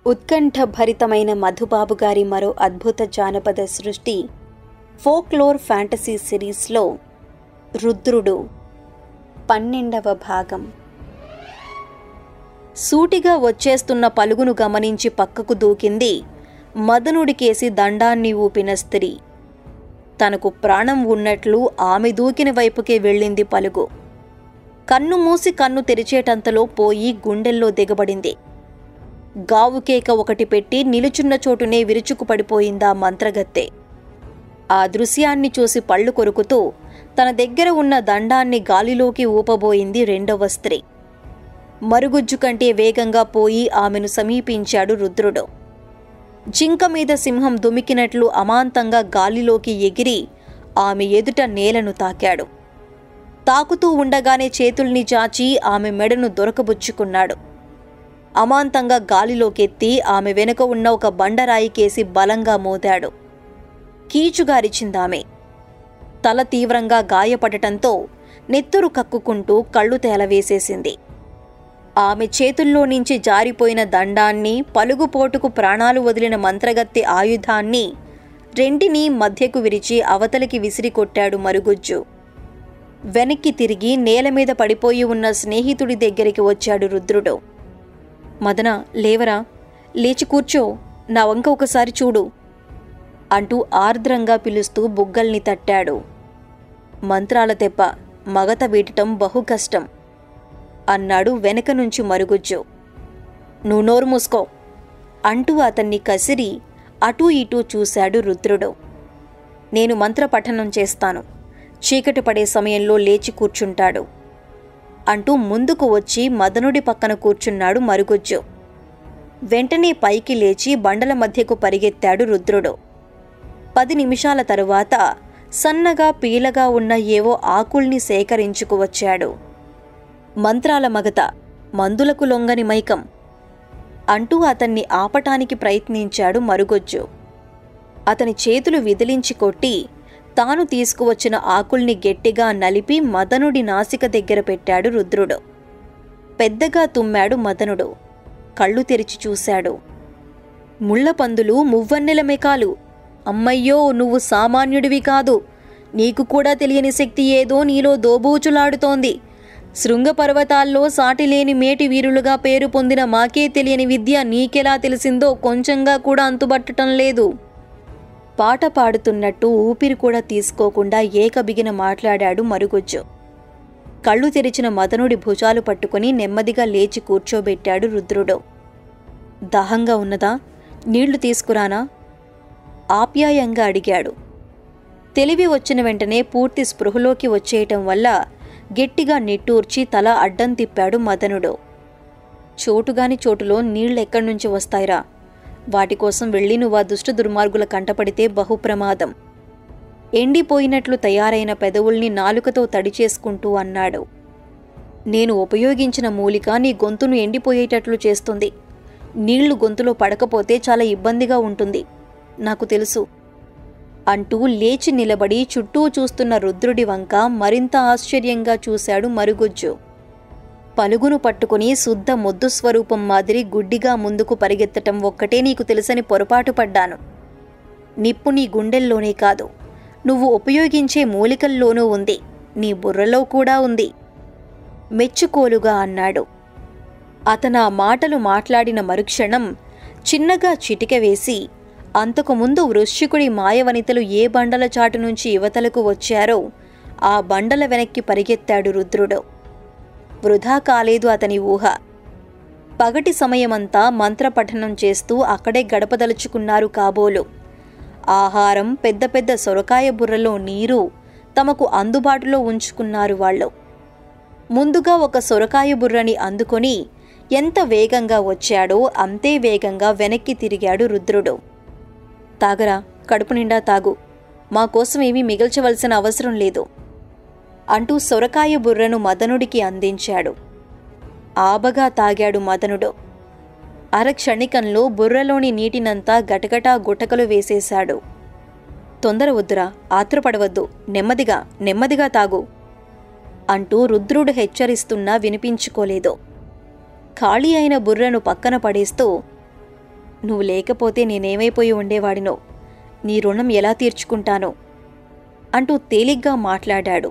ఉత్కంఠభరితమైన మధుబాబు గారి మరో అద్భుత జానపద సృష్టి ఫోక్లోర్ ఫ్యాంటసీ సిరీస్లో రుద్రుడు పన్నెండవ భాగం సూటిగా వచ్చేస్తున్న పలుగును గమనించి పక్కకు దూకింది మదనుడికేసి దండాన్ని ఊపిన స్త్రీ తనకు ప్రాణం ఉన్నట్లు ఆమె దూకిన వైపుకే వెళ్ళింది పలుగు కన్ను మూసి కన్ను తెరిచేటంతలో పోయి గుండెల్లో దిగబడింది గావుకేక ఒకటి పెట్టి నిలుచున్న చోటునే విరుచుకు పడిపోయిందా మంత్రగత్తె ఆ దృశ్యాన్ని చూసి పళ్ళు కొరుకుతూ తన దగ్గర ఉన్న దండాన్ని గాలిలోకి ఊపబోయింది రెండవ స్త్రీ మరుగుజ్జు కంటే వేగంగా పోయి ఆమెను సమీపించాడు రుద్రుడు జింక మీద సింహం దుమికినట్లు అమాంతంగా గాలిలోకి ఎగిరి ఆమె ఎదుట నేలను తాకాడు తాకుతూ ఉండగానే చేతుల్ని చాచి ఆమె మెడను దొరకబుచ్చుకున్నాడు అమాంతంగా గాలిలోకెత్తి ఆమె వెనుక ఉన్న ఒక బండరాయి కేసి బలంగా మోదాడు కీచుగారిచిందామె తల తీవ్రంగా గాయపడటంతో నెత్తురు కక్కుకుంటూ కళ్ళు తేలవేసేసింది ఆమె చేతుల్లో నుంచి జారిపోయిన దండాన్ని పలుగుపోటుకు ప్రాణాలు వదిలిన మంత్రగత్తె ఆయుధాన్ని రెండినీ మధ్యకు విరిచి అవతలికి విసిరి కొట్టాడు మరుగుజ్జు వెనక్కి తిరిగి నేల మీద పడిపోయి ఉన్న స్నేహితుడి దగ్గరికి వచ్చాడు రుద్రుడు మదన లేవరా లేచి కూర్చో నా వంక ఒకసారి చూడు అంటూ ఆర్ద్రంగా పిలుస్తూ బుగ్గల్ని తట్టాడు మంత్రాల తెప్ప మగత వీటటం బహు కష్టం అన్నాడు వెనక నుంచి మరుగుజ్జు నువ్వు నోరు మూసుకో అంటూ అతన్ని కసిరి అటూ ఇటూ చూశాడు రుద్రుడు నేను మంత్రపఠనం చేస్తాను చీకటి పడే సమయంలో లేచి కూర్చుంటాడు అంటూ ముందుకు వచ్చి మదనుడి పక్కన కూర్చున్నాడు మరుగుజ్జు వెంటనే పైకి లేచి బండల మధ్యకు పరిగెత్తాడు రుద్రుడు పది నిమిషాల తరువాత సన్నగా పీలగా ఉన్న ఏవో ఆకుల్ని సేకరించుకువచ్చాడు మంత్రాల మగత మందులకు లొంగని మైకం అంటూ అతన్ని ఆపటానికి ప్రయత్నించాడు మరుగొజ్జు అతని చేతులు విదిలించి కొట్టి తాను తీసుకువచ్చిన ఆకుల్ని గట్టిగా నలిపి మదనుడి నాసిక దగ్గర పెట్టాడు రుద్రుడు పెద్దగా తుమ్మాడు మదనుడు కళ్ళు తెరిచి చూశాడు ముళ్ళపందులు మువ్వన్నెల మెకాలు అమ్మయ్యో నువ్వు సామాన్యుడివి కాదు నీకు కూడా తెలియని శక్తి ఏదో నీలో దోబూచులాడుతోంది శృంగపర్వతాల్లో సాటిలేని మేటి వీరులుగా పేరు పొందిన మాకే తెలియని విద్య నీకెలా తెలిసిందో కొంచెంగా కూడా అంతుబట్టటం లేదు పాట పాడుతున్నట్టు ఊపిరి కూడా తీసుకోకుండా ఏకబిగిన మాట్లాడాడు మరుగుజ్జు కళ్ళు తెరిచిన మదనుడి భుజాలు పట్టుకుని నెమ్మదిగా లేచి కూర్చోబెట్టాడు రుద్రుడు దాహంగా ఉన్నదా నీళ్లు తీసుకురానా ఆప్యాయంగా అడిగాడు తెలివి వచ్చిన వెంటనే పూర్తి స్పృహలోకి వచ్చేయటం వల్ల గట్టిగా నిట్టూర్చి తల అడ్డం తిప్పాడు మదనుడు చోటుగాని చోటులో నీళ్ళెక్కడి నుంచి వస్తాయిరా వాటి కోసం వెళ్ళి నువ్వు ఆ దుష్ట దుర్మార్గుల కంటపడితే బహుప్రమాదం ఎండిపోయినట్లు తయారైన పెదవుల్ని నాలుకతో తడిచేసుకుంటూ అన్నాడు నేను ఉపయోగించిన మూలిక నీ గొంతును ఎండిపోయేటట్లు చేస్తుంది నీళ్లు గొంతులో పడకపోతే చాలా ఇబ్బందిగా ఉంటుంది నాకు తెలుసు అంటూ లేచి నిలబడి చుట్టూ చూస్తున్న రుద్రుడి వంక మరింత ఆశ్చర్యంగా చూశాడు మరుగుజ్జు పలుగును పట్టుకుని శుద్ధ మొద్దు స్వరూపం మాదిరి గుడ్డిగా ముందుకు పరిగెత్తటం ఒక్కటే నీకు తెలుసని పొరపాటు పడ్డాను నిప్పు నీ గుండెల్లోనే కాదు నువ్వు ఉపయోగించే మూలికల్లోనూ ఉంది నీ బుర్రలో కూడా ఉంది మెచ్చుకోలుగా అన్నాడు అతను ఆ మాటలు మాట్లాడిన మరుక్షణం చిన్నగా చిటిక వేసి అంతకుముందు వృశ్చికుడి మాయవనితలు ఏ బండల చాటు నుంచి యువతలకు వచ్చారో ఆ బండల వెనక్కి పరిగెత్తాడు రుద్రుడు వృధా కాలేదు అతని ఊహ పగటి సమయమంతా మంత్రపఠనం చేస్తూ అక్కడే గడపదలుచుకున్నారు కాబోలు ఆహారం పెద్ద పెద్ద సొరకాయ బుర్రలో నీరు తమకు అందుబాటులో ఉంచుకున్నారు వాళ్ళు ముందుగా ఒక సొరకాయ బుర్రని అందుకొని ఎంత వేగంగా వచ్చాడో అంతే వేగంగా వెనక్కి తిరిగాడు రుద్రుడు తాగరా కడుపు నిండా తాగు మా కోసం ఏమీ మిగల్చవలసిన అవసరం లేదు అంటూ సొరకాయ బుర్రను మదనుడికి అందించాడు ఆబగా తాగాడు మదనుడు అరక్షణికంలో బుర్రలోని నీటినంతా గటగటా గుటకలు వేసేశాడు తొందర వద్దురా ఆత్రపడవద్దు నెమ్మదిగా నెమ్మదిగా తాగు అంటూ రుద్రుడు హెచ్చరిస్తున్నా వినిపించుకోలేదు ఖాళీ అయిన బుర్రను పక్కన పడేస్తూ నువ్వు లేకపోతే నేనేమైపోయి ఉండేవాడినో నీ రుణం ఎలా తీర్చుకుంటానో అంటూ తేలిగ్గా మాట్లాడాడు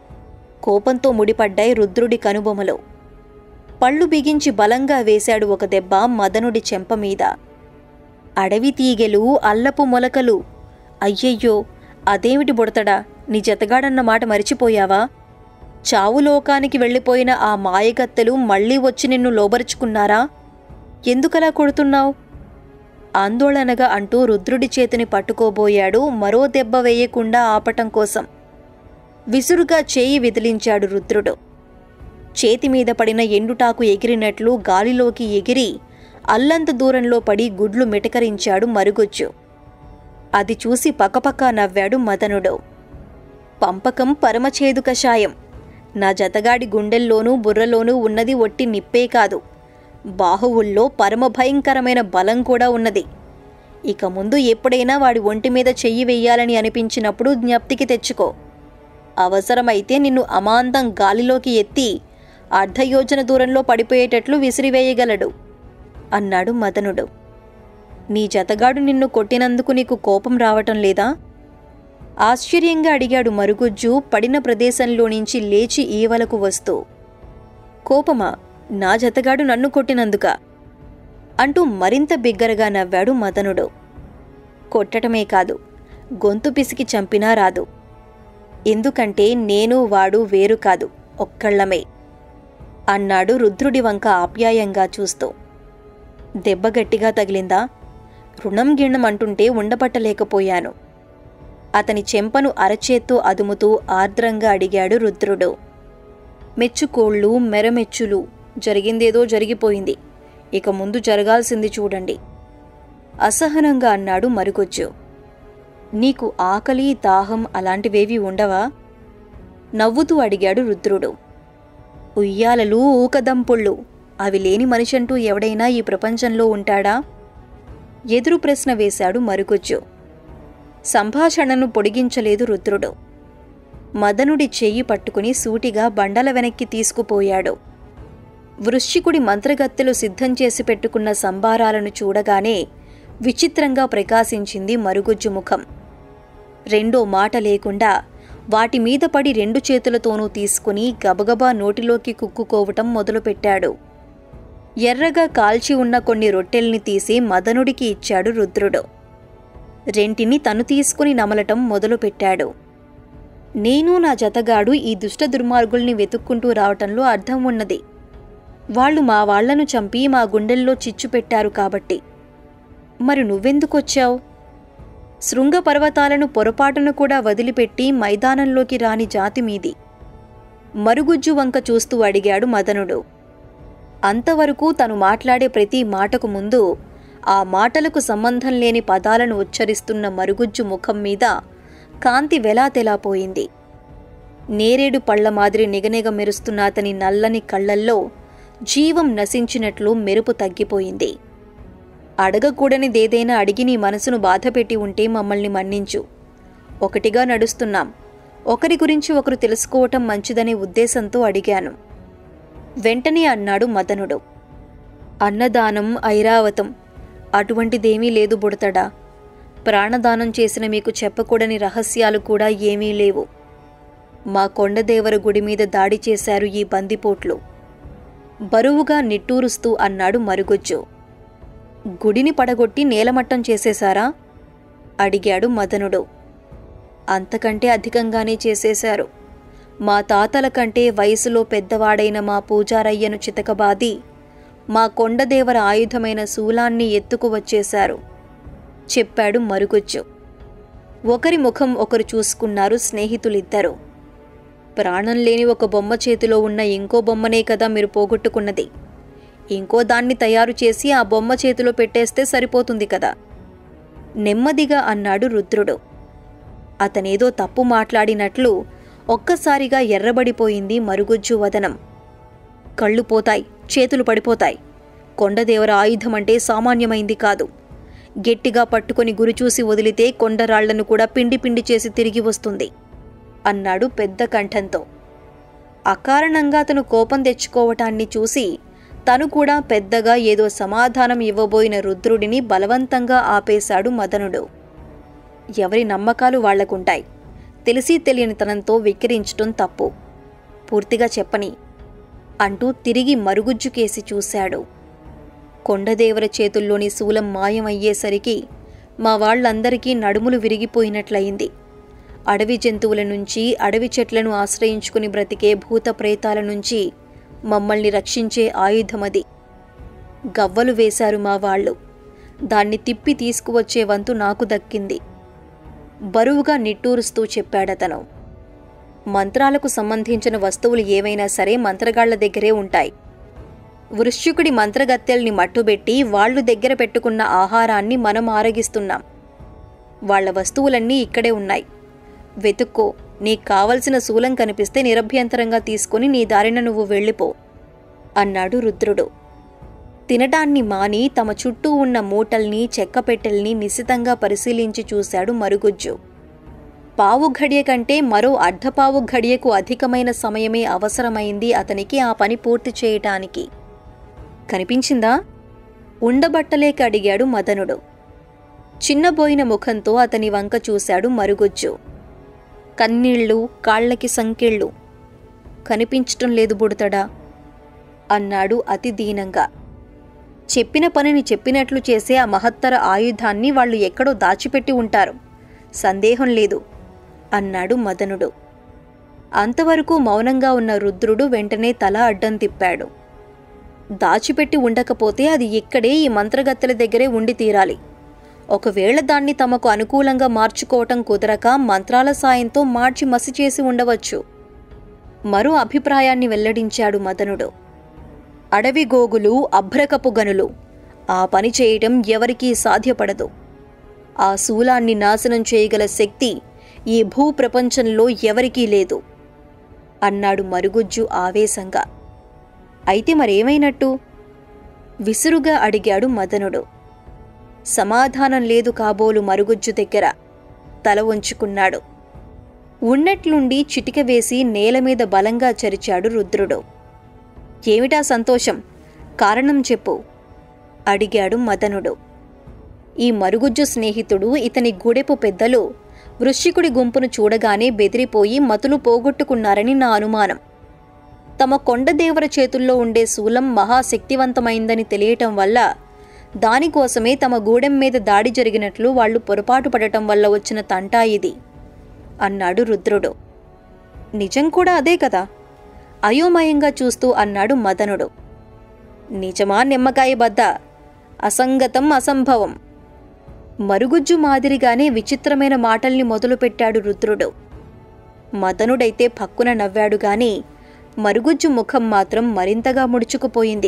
కోపంతో ముడిపడ్డాయి రుద్రుడి కనుబొమలో పళ్ళు బిగించి బలంగా వేశాడు ఒక దెబ్బ మదనుడి చెంప మీద అడవి తీగెలు అల్లపు మొలకలు అయ్యయ్యో అదేమిటి బుడతడా నీ జతగాడన్న మాట మరిచిపోయావా చావు లోకానికి వెళ్ళిపోయిన ఆ మాయగత్తెలు మళ్ళీ వచ్చి నిన్ను లోబరుచుకున్నారా ఎందుకలా కొడుతున్నావు ఆందోళనగా అంటూ రుద్రుడి చేతిని పట్టుకోబోయాడు మరో దెబ్బ వేయకుండా ఆపటం కోసం విసురుగా చేయి విదిలించాడు రుద్రుడు చేతి మీద పడిన ఎండుటాకు ఎగిరినట్లు గాలిలోకి ఎగిరి అల్లంత దూరంలో పడి గుడ్లు మిటకరించాడు మరుగుజ్జు అది చూసి పకపకా నవ్వాడు మదనుడు పంపకం పరమచేదు కషాయం నా జతగాడి గుండెల్లోనూ బుర్రలోనూ ఉన్నది ఒట్టి నిప్పే కాదు బాహువుల్లో పరమ భయంకరమైన బలం కూడా ఉన్నది ఇక ముందు ఎప్పుడైనా వాడి ఒంటి మీద చెయ్యి వెయ్యాలని అనిపించినప్పుడు జ్ఞప్తికి తెచ్చుకో అవసరమైతే నిన్ను అమాంతం గాలిలోకి ఎత్తి అర్ధయోజన దూరంలో పడిపోయేటట్లు విసిరివేయగలడు అన్నాడు మదనుడు నీ జతగాడు నిన్ను కొట్టినందుకు నీకు కోపం రావటం లేదా ఆశ్చర్యంగా అడిగాడు మరుగుజ్జు పడిన ప్రదేశంలో నుంచి లేచి ఈవలకు వస్తూ కోపమా నా జతగాడు నన్ను కొట్టినందుక అంటూ మరింత బిగ్గరగా నవ్వాడు మదనుడు కొట్టటమే కాదు గొంతు పిసికి చంపినా రాదు ఎందుకంటే నేను వాడు వేరు కాదు ఒక్కళ్ళమే అన్నాడు రుద్రుడి వంక ఆప్యాయంగా చూస్తూ దెబ్బ గట్టిగా తగిలిందా రుణం గిణం అంటుంటే ఉండబట్టలేకపోయాను అతని చెంపను అరచేత్తో అదుముతూ ఆర్ద్రంగా అడిగాడు రుద్రుడు మెచ్చుకోళ్ళు మెరమెచ్చులు జరిగిందేదో జరిగిపోయింది ఇక ముందు జరగాల్సింది చూడండి అసహనంగా అన్నాడు మరుగొచ్చు నీకు ఆకలి దాహం అలాంటివేవీ ఉండవా నవ్వుతూ అడిగాడు రుద్రుడు ఉయ్యాలలు ఊకదంపుళ్ళు అవి లేని మనిషంటూ ఎవడైనా ఈ ప్రపంచంలో ఉంటాడా ఎదురు ప్రశ్న వేశాడు మరుగుజ్జు సంభాషణను పొడిగించలేదు రుద్రుడు మదనుడి చెయ్యి పట్టుకుని సూటిగా బండల వెనక్కి తీసుకుపోయాడు వృశ్చికుడి మంత్రగత్తెలు సిద్ధం చేసి పెట్టుకున్న సంబారాలను చూడగానే విచిత్రంగా ప్రకాశించింది మరుగుజ్జు ముఖం రెండో మాట లేకుండా వాటి మీద పడి రెండు చేతులతోనూ తీసుకుని గబగబా నోటిలోకి కుక్కుకోవటం మొదలుపెట్టాడు ఎర్రగా కాల్చి ఉన్న కొన్ని రొట్టెల్ని తీసి మదనుడికి ఇచ్చాడు రుద్రుడు రెంటిని తను తీసుకుని నమలటం మొదలుపెట్టాడు నేను నా జతగాడు ఈ దుష్ట దుర్మార్గుల్ని వెతుక్కుంటూ రావటంలో అర్థం ఉన్నది వాళ్ళు మా వాళ్లను చంపి మా గుండెల్లో చిచ్చు పెట్టారు కాబట్టి మరి నువ్వెందుకొచ్చావు శృంగ పర్వతాలను పొరపాటును కూడా వదిలిపెట్టి మైదానంలోకి రాని జాతి మీది మరుగుజ్జు వంక చూస్తూ అడిగాడు మదనుడు అంతవరకు తను మాట్లాడే ప్రతి మాటకు ముందు ఆ మాటలకు సంబంధం లేని పదాలను ఉచ్చరిస్తున్న మరుగుజ్జు ముఖం మీద కాంతి వెలాతెలా పోయింది నేరేడు పళ్ల మాదిరి నిగనిగ మెరుస్తున్న అతని నల్లని కళ్ళల్లో జీవం నశించినట్లు మెరుపు తగ్గిపోయింది అడగకూడనిదేదైనా అడిగి నీ మనసును బాధపెట్టి ఉంటే మమ్మల్ని మన్నించు ఒకటిగా నడుస్తున్నాం ఒకరి గురించి ఒకరు తెలుసుకోవటం మంచిదనే ఉద్దేశంతో అడిగాను వెంటనే అన్నాడు మదనుడు అన్నదానం ఐరావతం అటువంటిదేమీ లేదు బుడతడా ప్రాణదానం చేసిన మీకు చెప్పకూడని రహస్యాలు కూడా ఏమీ లేవు మా కొండదేవర గుడి మీద దాడి చేశారు ఈ బందిపోట్లు బరువుగా నిట్టూరుస్తూ అన్నాడు మరుగుజ్జు గుడిని పడగొట్టి నేలమట్టం చేసేశారా అడిగాడు మదనుడు అంతకంటే అధికంగానే చేసేశారు మా తాతల కంటే వయసులో పెద్దవాడైన మా పూజారయ్యను చితకబాది మా కొండదేవర ఆయుధమైన శూలాన్ని ఎత్తుకు వచ్చేశారు చెప్పాడు మరుగుజ్జు ఒకరి ముఖం ఒకరు చూసుకున్నారు స్నేహితులిద్దరూ ప్రాణం లేని ఒక బొమ్మ చేతిలో ఉన్న ఇంకో బొమ్మనే కదా మీరు పోగొట్టుకున్నది ఇంకో దాన్ని తయారు చేసి ఆ బొమ్మ చేతిలో పెట్టేస్తే సరిపోతుంది కదా నెమ్మదిగా అన్నాడు రుద్రుడు అతనేదో తప్పు మాట్లాడినట్లు ఒక్కసారిగా ఎర్రబడిపోయింది మరుగుజ్జు వదనం కళ్ళు పోతాయి చేతులు పడిపోతాయి కొండదేవర ఆయుధం అంటే సామాన్యమైంది కాదు గట్టిగా పట్టుకొని గురిచూసి వదిలితే కొండరాళ్లను కూడా పిండి పిండి చేసి తిరిగి వస్తుంది అన్నాడు పెద్ద కంఠంతో అకారణంగా అతను కోపం తెచ్చుకోవటాన్ని చూసి తను కూడా పెద్దగా ఏదో సమాధానం ఇవ్వబోయిన రుద్రుడిని బలవంతంగా ఆపేశాడు మదనుడు ఎవరి నమ్మకాలు వాళ్లకుంటాయి తెలిసి తెలియని తనంతో విక్కిరించటం తప్పు పూర్తిగా చెప్పని అంటూ తిరిగి మరుగుజ్జుకేసి చూశాడు కొండదేవర చేతుల్లోని శూలం మాయమయ్యేసరికి మా వాళ్ళందరికీ నడుములు విరిగిపోయినట్లయింది అడవి జంతువుల నుంచి అడవి చెట్లను ఆశ్రయించుకుని బ్రతికే భూత ప్రేతాల నుంచి మమ్మల్ని రక్షించే ఆయుధమది గవ్వలు వేశారు మా వాళ్ళు దాన్ని తిప్పి తీసుకువచ్చే వంతు నాకు దక్కింది బరువుగా నిట్టూరుస్తూ చెప్పాడతను మంత్రాలకు సంబంధించిన వస్తువులు ఏవైనా సరే మంత్రగాళ్ల దగ్గరే ఉంటాయి వృశ్చికుడి మంత్రగత్తెల్ని మట్టుబెట్టి వాళ్ళు దగ్గర పెట్టుకున్న ఆహారాన్ని మనం ఆరగిస్తున్నాం వాళ్ళ వస్తువులన్నీ ఇక్కడే ఉన్నాయి వెతుక్కో నీకు కావలసిన శూలం కనిపిస్తే నిరభ్యంతరంగా తీసుకుని నీ దారిన నువ్వు వెళ్ళిపో అన్నాడు రుద్రుడు తినటాన్ని మాని తమ చుట్టూ ఉన్న మూటల్ని చెక్కపెట్టెల్ని నిశితంగా పరిశీలించి చూశాడు మరుగుజ్జు పావు ఘడియ కంటే మరో అర్ధపావు ఘడియకు అధికమైన సమయమే అవసరమైంది అతనికి ఆ పని పూర్తి చేయటానికి కనిపించిందా ఉండబట్టలేక అడిగాడు మదనుడు చిన్నబోయిన ముఖంతో అతని వంక చూశాడు మరుగుజ్జు కన్నీళ్ళు కాళ్ళకి సంకెళ్ళు కనిపించటం లేదు బుడతడా అన్నాడు అతి దీనంగా చెప్పిన పనిని చెప్పినట్లు చేసే ఆ మహత్తర ఆయుధాన్ని వాళ్ళు ఎక్కడో దాచిపెట్టి ఉంటారు సందేహం లేదు అన్నాడు మదనుడు అంతవరకు మౌనంగా ఉన్న రుద్రుడు వెంటనే తల అడ్డం తిప్పాడు దాచిపెట్టి ఉండకపోతే అది ఇక్కడే ఈ మంత్రగత్తెల దగ్గరే ఉండి తీరాలి ఒకవేళ దాన్ని తమకు అనుకూలంగా మార్చుకోవటం కుదరక మంత్రాల సాయంతో మార్చి మసి చేసి ఉండవచ్చు మరో అభిప్రాయాన్ని వెల్లడించాడు మదనుడు అడవి గోగులు అభ్రకపు గనులు ఆ పని చేయటం ఎవరికీ సాధ్యపడదు ఆ శూలాన్ని నాశనం చేయగల శక్తి ఈ భూప్రపంచంలో ఎవరికీ లేదు అన్నాడు మరుగుజ్జు ఆవేశంగా అయితే మరేమైనట్టు విసురుగా అడిగాడు మదనుడు సమాధానం లేదు కాబోలు మరుగుజ్జు దగ్గర తల వంచుకున్నాడు ఉన్నట్లుండి చిటిక వేసి నేల మీద బలంగా చరిచాడు రుద్రుడు ఏమిటా సంతోషం కారణం చెప్పు అడిగాడు మదనుడు ఈ మరుగుజ్జు స్నేహితుడు ఇతని గూడెపు పెద్దలు వృశ్చికుడి గుంపును చూడగానే బెదిరిపోయి మతులు పోగొట్టుకున్నారని నా అనుమానం తమ కొండదేవర చేతుల్లో ఉండే శూలం మహాశక్తివంతమైందని తెలియటం వల్ల దానికోసమే తమ గూడెం మీద దాడి జరిగినట్లు వాళ్ళు పొరపాటు పడటం వల్ల వచ్చిన తంటా ఇది అన్నాడు రుద్రుడు నిజం కూడా అదే కదా అయోమయంగా చూస్తూ అన్నాడు మదనుడు నిజమా నిమ్మకాయ బద్ద అసంగతం అసంభవం మరుగుజ్జు మాదిరిగానే విచిత్రమైన మాటల్ని మొదలుపెట్టాడు రుద్రుడు మదనుడైతే పక్కున నవ్వాడు గాని మరుగుజ్జు ముఖం మాత్రం మరింతగా ముడుచుకుపోయింది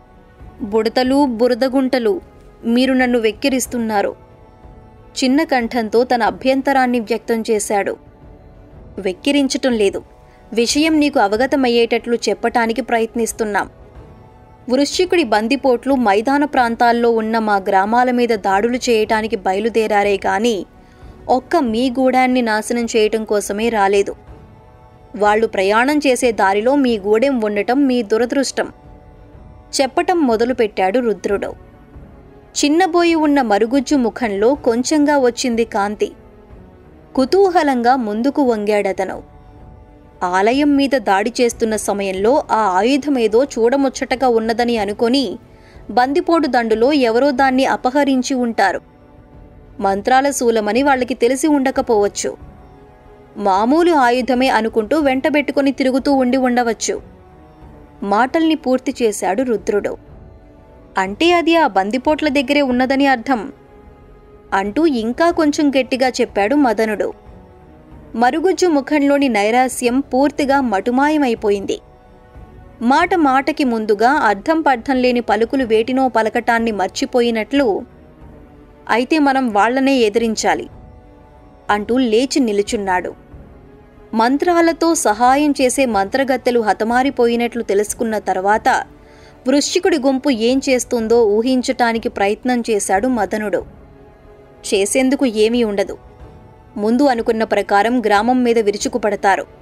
బుడతలు బురదగుంటలు మీరు నన్ను వెక్కిరిస్తున్నారు చిన్న కంఠంతో తన అభ్యంతరాన్ని వ్యక్తం చేశాడు వెక్కిరించటం లేదు విషయం నీకు అవగతమయ్యేటట్లు చెప్పటానికి ప్రయత్నిస్తున్నాం వృశ్చికుడి బందిపోట్లు మైదాన ప్రాంతాల్లో ఉన్న మా గ్రామాల మీద దాడులు చేయటానికి బయలుదేరారే గాని ఒక్క మీ గూడాన్ని నాశనం చేయటం కోసమే రాలేదు వాళ్ళు ప్రయాణం చేసే దారిలో మీ గూడెం ఉండటం మీ దురదృష్టం చెప్పటం మొదలుపెట్టాడు రుద్రుడు చిన్నబోయి ఉన్న మరుగుజ్జు ముఖంలో కొంచెంగా వచ్చింది కాంతి కుతూహలంగా ముందుకు వంగాడతను ఆలయం మీద దాడి చేస్తున్న సమయంలో ఆ ఆయుధమేదో చూడముచ్చటగా ఉన్నదని అనుకొని బందిపోటు దండులో ఎవరో దాన్ని అపహరించి ఉంటారు మంత్రాల శూలమని వాళ్ళకి తెలిసి ఉండకపోవచ్చు మామూలు ఆయుధమే అనుకుంటూ వెంటబెట్టుకుని తిరుగుతూ ఉండి ఉండవచ్చు మాటల్ని పూర్తి చేశాడు రుద్రుడు అంటే అది ఆ బందిపోట్ల దగ్గరే ఉన్నదని అర్థం అంటూ ఇంకా కొంచెం గట్టిగా చెప్పాడు మదనుడు మరుగుజ్జు ముఖంలోని నైరాస్యం పూర్తిగా మటుమాయమైపోయింది మాట మాటకి ముందుగా అర్థం పర్థం లేని పలుకులు వేటినో పలకటాన్ని మర్చిపోయినట్లు అయితే మనం వాళ్లనే ఎదిరించాలి అంటూ లేచి నిలుచున్నాడు మంత్రాలతో సహాయం చేసే మంత్రగత్తెలు హతమారిపోయినట్లు తెలుసుకున్న తర్వాత వృశ్చికుడి గుంపు ఏం చేస్తుందో ఊహించటానికి ప్రయత్నం చేశాడు మదనుడు చేసేందుకు ఏమీ ఉండదు ముందు అనుకున్న ప్రకారం గ్రామం మీద విరుచుకుపడతారు